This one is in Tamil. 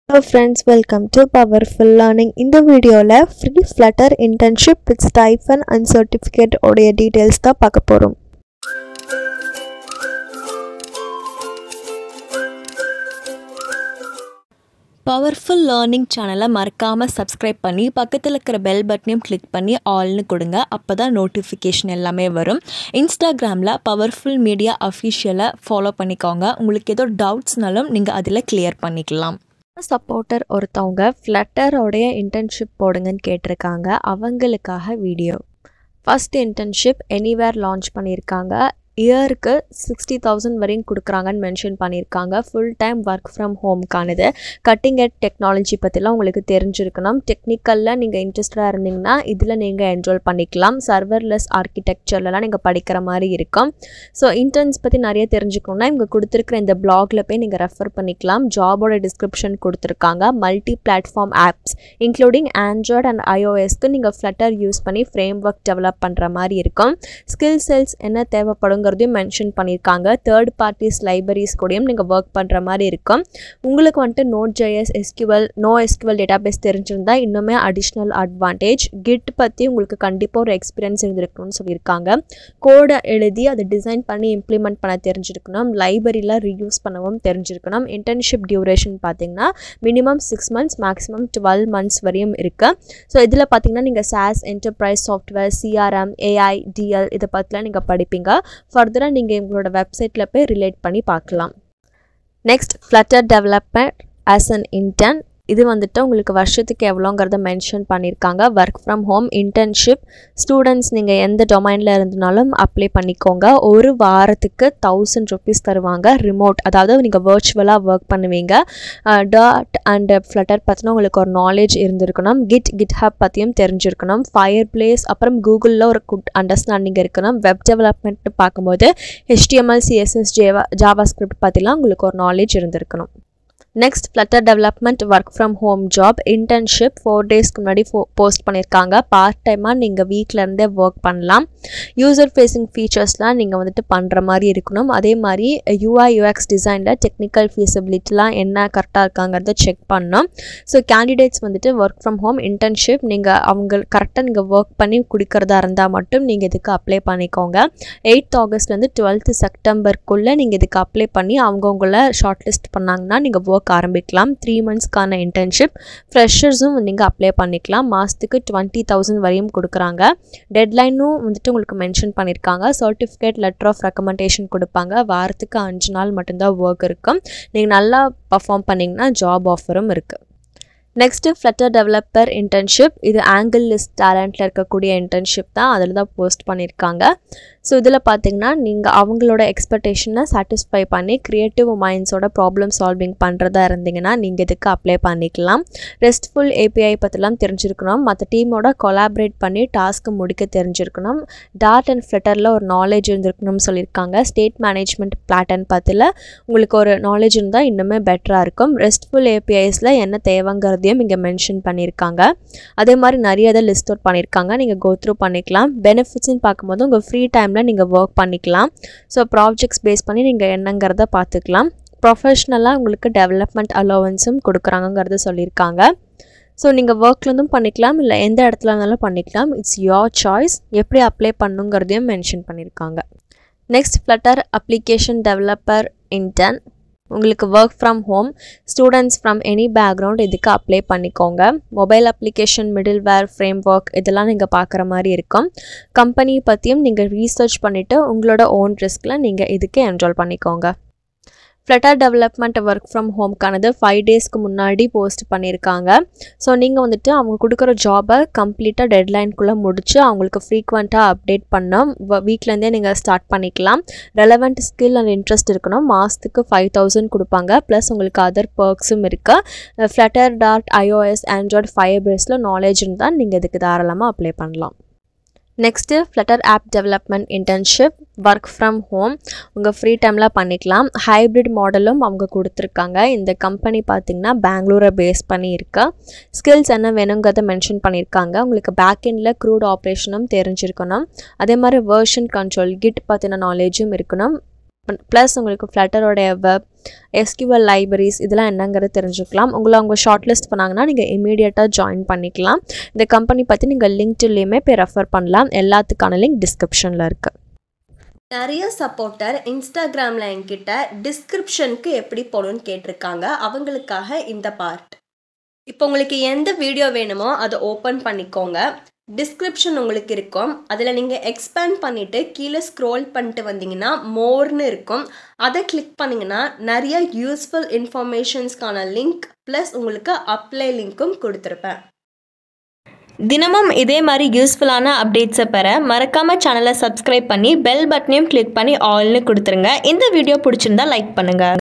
hello friends welcome to powerful learning இந்த வீடியோவில் free Flutter internship with stipend and certificate உடைய டீட்டெயில்ஸ் தான் பார்க்க போகிறோம் பவர்ஃபுல் லேர்னிங் சேனலை மறக்காமல் சப்ஸ்கிரைப் பண்ணி பக்கத்தில் இருக்கிற பெல் பட்டனையும் கிளிக் பண்ணி ஆல்னு கொடுங்க அப்போ தான் நோட்டிஃபிகேஷன் எல்லாமே வரும் இன்ஸ்டாகிராமில் பவர்ஃபுல் மீடியா அஃபிஷியலை ஃபாலோ பண்ணிக்கோங்க உங்களுக்கு ஏதோ டவுட்ஸ்னாலும் நீங்கள் அதில் கிளியர் பண்ணிக்கலாம் சப்போர்ட்டர் ஒருத்தவங்க ஃப்ளட்டரோடைய இன்டர்ன்ஷிப் போடுங்கன்னு கேட்டிருக்காங்க அவங்களுக்காக video first internship anywhere launch பண்ணியிருக்காங்க இயருக்கு சிக்ஸ்டி தௌசண்ட் வரையும் கொடுக்குறாங்கன்னு மென்ஷன் பண்ணியிருக்காங்க ஃபுல் டைம் ஒர்க் ஃப்ரம் ஹோம்க்கானது கட்டிங் எட் டெக்னாலஜி பற்றிலாம் உங்களுக்கு தெரிஞ்சிருக்கணும் டெக்னிக்கலில் நீங்கள் இன்ட்ரெஸ்டாக இருந்தீங்கன்னா இதில் நீங்கள் என்ரோல் பண்ணிக்கலாம் சர்வர்லெஸ் ஆர்கிடெக்சர்லலாம் நீங்கள் படிக்கிற மாதிரி இருக்கும் ஸோ இன்டர்ன்ஸ் பற்றி நிறைய தெரிஞ்சுக்கணுன்னா இவங்க கொடுத்துருக்குற இந்த பிளாகில் போய் நீங்கள் ரெஃபர் பண்ணிக்கலாம் ஜாபோட டிஸ்கிரிப்ஷன் கொடுத்துருக்காங்க multi platform apps including Android and ஐஓஎஸ்க்கு நீங்கள் ஃப்ளட்டர் யூஸ் பண்ணி ஃப்ரேம் ஒர்க் டெவலப் பண்ணுற மாதிரி இருக்கும் ஸ்கில் செல்ஸ் என்ன தேவைப்படுங்கிறதையும் மென்ஷன் பண்ணியிருக்காங்க தேர்ட் பார்ட்டிஸ் லைப்ரரிஸ் கூடயும் நீங்கள் ஒர்க் பண்ணுற மாதிரி இருக்கும் உங்களுக்கு வந்துட்டு Node JS SQL no SQL database தெரிஞ்சிருந்தா இன்னுமே அடிஷ்னல் அட்வான்டேஜ் கிட் பற்றி உங்களுக்கு கண்டிப்பாக ஒரு எக்ஸ்பீரியன்ஸ் இருந்திருக்கணும்னு சொல்லியிருக்காங்க கோடை எழுதி அதை டிசைன் பண்ணி இம்ப்ளிமெண்ட் பண்ண தெரிஞ்சிருக்கணும் லைப்ரரியில் ரீயூஸ் பண்ணவும் தெரிஞ்சிருக்கணும் இன்டர்ன்ஷிப் டியூரேஷன் பார்த்தீங்கன்னா minimum six months maximum twelve months வரையும் இருக்குது ஸோ இதில் பார்த்தீங்கன்னா நீங்கள் SaaS enterprise software CRM AI DL இதை பற்றிலாம் நீங்கள் படிப்பீங்க ஃபர்தராக நீங்கள் எங்களோட வெப்சைட்டில் போய் ரிலேட் பண்ணி பார்க்கலாம் next Flutter development as an intern இது வந்துட்டு உங்களுக்கு வருஷத்துக்கு எவ்வளோங்கிறத மென்ஷன் பண்ணியிருக்காங்க work from home internship students நீங்கள் எந்த டொமைனில் இருந்தனாலும் அப்ளை பண்ணிக்கோங்க ஒரு வாரத்துக்கு தௌசண்ட் ருபீஸ் தருவாங்க ரிமோட் அதாவது நீங்கள் வர்ச்சுவலாக ஒர்க் பண்ணுவீங்க டாட் அண்ட் ஃப்ளட்டர் பற்றின உங்களுக்கு ஒரு நாலேஜ் இருந்திருக்கணும் கிட் கிட் ஹப் பற்றியும் தெரிஞ்சிருக்கணும் ஃபயர் பிளேஸ் அப்புறம் கூகுளில் ஒரு குட் அண்டர்ஸ்டாண்டிங் இருக்கணும் வெப் டெவலப்மெண்ட் பார்க்கும்போது HTML CSS Java JavaScript பற்றிலாம் உங்களுக்கு ஒரு நாலேஜ் இருந்திருக்கணும் next Flutter development work from home job internship four டேஸ்க்கு முன்னாடி ஃபோ போஸ்ட் பண்ணியிருக்காங்க பார்ட் டைமாக நீங்கள் வீட்டிலேருந்தே ஒர்க் பண்ணலாம் யூசர் ஃபேஸிங் ஃபீச்சர்ஸ்லாம் நீங்கள் வந்துட்டு பண்ணுற மாதிரி இருக்கணும் அதே மாதிரி யூஐ யூஎக்ஸ் டிசைனில் டெக்னிக்கல் ஃபீஸபிலிட்டிலாம் என்ன கரெக்டாக இருக்காங்கிறத செக் பண்ணணும் ஸோ கேண்டிடேட்ஸ் வந்துட்டு ஒர்க் ஃப்ரம் ஹோம் இன்டர்ன்ஷிப் நீங்கள் அவங்க கரெக்டாக நீங்கள் ஒர்க் பண்ணி கொடுக்குறதா இருந்தால் மட்டும் நீங்கள் இதுக்கு அப்ளை பண்ணிக்கோங்க எயித் ஆகஸ்ட்லேருந்து டுவெல்த்து செப்டம்பருக்குள்ளே நீங்கள் இதுக்கு அப்ளை பண்ணி அவங்கவுங்கள ஷார்ட் லிஸ்ட் பண்ணாங்கன்னா நீங்கள் ஒர்க் ஆரம்பிக்கலாம் த்ரீ மந்த்ஸ்க்கான இன்டர்ன்ஷிப் ஃப்ரெஷர்ஸும் நீங்கள் அப்ளை பண்ணிக்கலாம் மாதத்துக்கு டுவெண்ட்டி தௌசண்ட் வரையும் கொடுக்குறாங்க டெட்லைனும் வந்துட்டு உங்களுக்கு மென்ஷன் பண்ணியிருக்காங்க சர்டிஃபிகேட் லெட்டர் ஆஃப் ரெக்கமெண்டேஷன் கொடுப்பாங்க வாரத்துக்கு அஞ்சு நாள் மட்டும்தான் ஒர்க் இருக்கும் நீங்கள் நல்லா பர்ஃபார்ம் பண்ணிங்கன்னா ஜாப் ஆஃபரும் இருக்குது நெக்ஸ்ட்டு ஃப்ளட்டர் டெவலப்பர் இன்டர்ன்ஷிப் இது ஆங்கிள் லிஸ்ட் டேலண்ட்டில் இருக்கக்கூடிய இன்டர்ன்ஷிப் தான் அதில் தான் போஸ்ட் பண்ணியிருக்காங்க ஸோ இதில் பார்த்தீங்கன்னா நீங்கள் அவங்களோட எக்ஸ்பெக்டேஷனை சாட்டிஸ்ஃபை பண்ணி க்ரியேட்டிவ் மைண்ட்ஸோட ப்ராப்ளம் சால்விங் பண்ணுறதா இருந்தீங்கன்னா நீங்கள் இதுக்கு அப்ளை பண்ணிக்கலாம் ரெஸ்ட்ஃபுல் ஏபிஐ பற்றிலாம் தெரிஞ்சிருக்கணும் மற்ற டீமோட கொலாபரேட் பண்ணி டாஸ்க்கு முடிக்க தெரிஞ்சிருக்கணும் டாட் அண்ட் ஃப்ளட்டரில் ஒரு நாலேஜ் இருந்திருக்கணும்னு சொல்லியிருக்காங்க ஸ்டேட் மேனேஜ்மெண்ட் பிளாட்டன் பற்றில உங்களுக்கு ஒரு நாலேஜ் இருந்தால் இன்னுமே பெட்டராக இருக்கும் ரெஸ்ட்ஃபுல் ஏபிஐஸில் என்ன தேவைங்கிறது இருக்கிறதையும் இங்கே மென்ஷன் பண்ணியிருக்காங்க அதே மாதிரி நிறைய இதை லிஸ்ட் அவுட் பண்ணியிருக்காங்க நீங்கள் கோ த்ரூ பண்ணிக்கலாம் பெனிஃபிட்ஸ்னு பார்க்கும்போது உங்கள் ஃப்ரீ டைமில் நீங்கள் ஒர்க் பண்ணிக்கலாம் ஸோ ப்ராஜெக்ட்ஸ் பேஸ் பண்ணி நீங்கள் என்னங்கிறத பார்த்துக்கலாம் ப்ரொஃபஷ்னலாக உங்களுக்கு டெவலப்மெண்ட் அலோவன்ஸும் கொடுக்குறாங்கங்கிறத சொல்லியிருக்காங்க ஸோ நீங்கள் ஒர்க்லேருந்தும் பண்ணிக்கலாம் இல்லை எந்த இடத்துல இருந்தாலும் பண்ணிக்கலாம் இட்ஸ் யோர் சாய்ஸ் எப்படி அப்ளை பண்ணுங்கிறதையும் மென்ஷன் பண்ணியிருக்காங்க next Flutter application developer intern உங்களுக்கு work from home students from any background இதுக்கு அப்ளை பண்ணிக்கோங்க mobile application middleware framework இதெல்லாம் நீங்கள் பார்க்குற மாதிரி இருக்கும் கம்பெனி பற்றியும் நீங்கள் ரீசர்ச் பண்ணிவிட்டு உங்களோட ஓன் ரிஸ்கில் நீங்கள் இதுக்கு என்ரோல் பண்ணிக்கோங்க ஃப்ளட்டர் டெவலப்மெண்ட் ஒர்க் ஃப்ரம் ஹோம்க்கானது ஃபைவ் டேஸ்க்கு முன்னாடி போஸ்ட் பண்ணியிருக்காங்க ஸோ நீங்கள் வந்துட்டு அவங்க கொடுக்குற ஜாபை கம்ப்ளீட்டாக டெட்லைன்குள்ளே முடிச்சு அவங்களுக்கு ஃப்ரீக்வெண்ட்டாக அப்டேட் பண்ணோம் வீக்லேருந்தே நீங்கள் ஸ்டார்ட் பண்ணிக்கலாம் ரெலவெண்ட் ஸ்கில் அண்ட் இன்ட்ரெஸ்ட் இருக்கணும் மாதத்துக்கு ஃபைவ் தௌசண்ட் கொடுப்பாங்க ப்ளஸ் உங்களுக்கு அதர் பர்க்ஸும் இருக்குது ஃப்ளட்டர் டாட் ஐஓஎஸ் ஆண்ட்ராய்ட் ஃபைவ் பேஸில் நாலேஜ் இருந்தால் நீங்கள் இதுக்கு தாராளமாக அப்ளை பண்ணலாம் next Flutter app development internship work from home உங்கள் ஃப்ரீ டைமில் பண்ணிக்கலாம் ஹைப்ரிட் மாடலும் அவங்க கொடுத்துருக்காங்க இந்த கம்பெனி பார்த்திங்கன்னா பெங்களூரை பேஸ் பண்ணி இருக்கா ஸ்கில்ஸ் என்ன வேணுங்கிறத மென்ஷன் பண்ணியிருக்காங்க உங்களுக்கு பேக்கெண்டில் க்ரூட் ஆப்ரேஷனும் தெரிஞ்சிருக்கணும் அதே மாதிரி வேர்ஷன் கண்ட்ரோல் கிட் பற்றின நாலேஜும் இருக்கணும் ப்ளஸ் உங்களுக்கு ஃப்ளட்டரோடைய வெப் எஸ்கியூஎல் லைப்ரரிஸ் இதெல்லாம் என்னங்கிறது தெரிஞ்சுக்கலாம் உங்களை அவங்க ஷார்ட் லிஸ்ட் பண்ணாங்கன்னா நீங்கள் இமீடியட்டாக ஜாயின் பண்ணிக்கலாம் இந்த கம்பெனி பற்றி நீங்கள் லிங்க்ட்லேயுமே போய் ரெஃபர் பண்ணலாம் எல்லாத்துக்கான லிங்க் டிஸ்கிரிப்ஷனில் இருக்குது நிறைய சப்போர்ட்டர் இன்ஸ்டாகிராமில் என்கிட்ட டிஸ்கிரிப்ஷனுக்கு எப்படி போகணும்னு கேட்டிருக்காங்க அவங்களுக்காக இந்த பார்ட் இப்போ உங்களுக்கு எந்த வீடியோ வேணுமோ அதை ஓப்பன் பண்ணிக்கோங்க டிஸ்கிரிப்ஷன் உங்களுக்கு இருக்கும் அதில் நீங்கள் எக்ஸ்பேண்ட் பண்ணிவிட்டு கீழே ஸ்க்ரோல் பண்ணிட்டு வந்தீங்கன்னா மோர்னு இருக்கும் அதை கிளிக் பண்ணிங்கன்னா நிறைய யூஸ்ஃபுல் இன்ஃபர்மேஷன்ஸ்க்கான லிங்க் ப்ளஸ் உங்களுக்கு அப்ளை லிங்க்கும் கொடுத்துருப்பேன் தினமும் இதே மாதிரி யூஸ்ஃபுல்லான அப்டேட்ஸை பெற மறக்காமல் சேனலை சப்ஸ்கிரைப் பண்ணி பெல் பட்டனையும் கிளிக் பண்ணி ஆல்னு கொடுத்துருங்க இந்த வீடியோ பிடிச்சிருந்தா லைக் பண்ணுங்கள்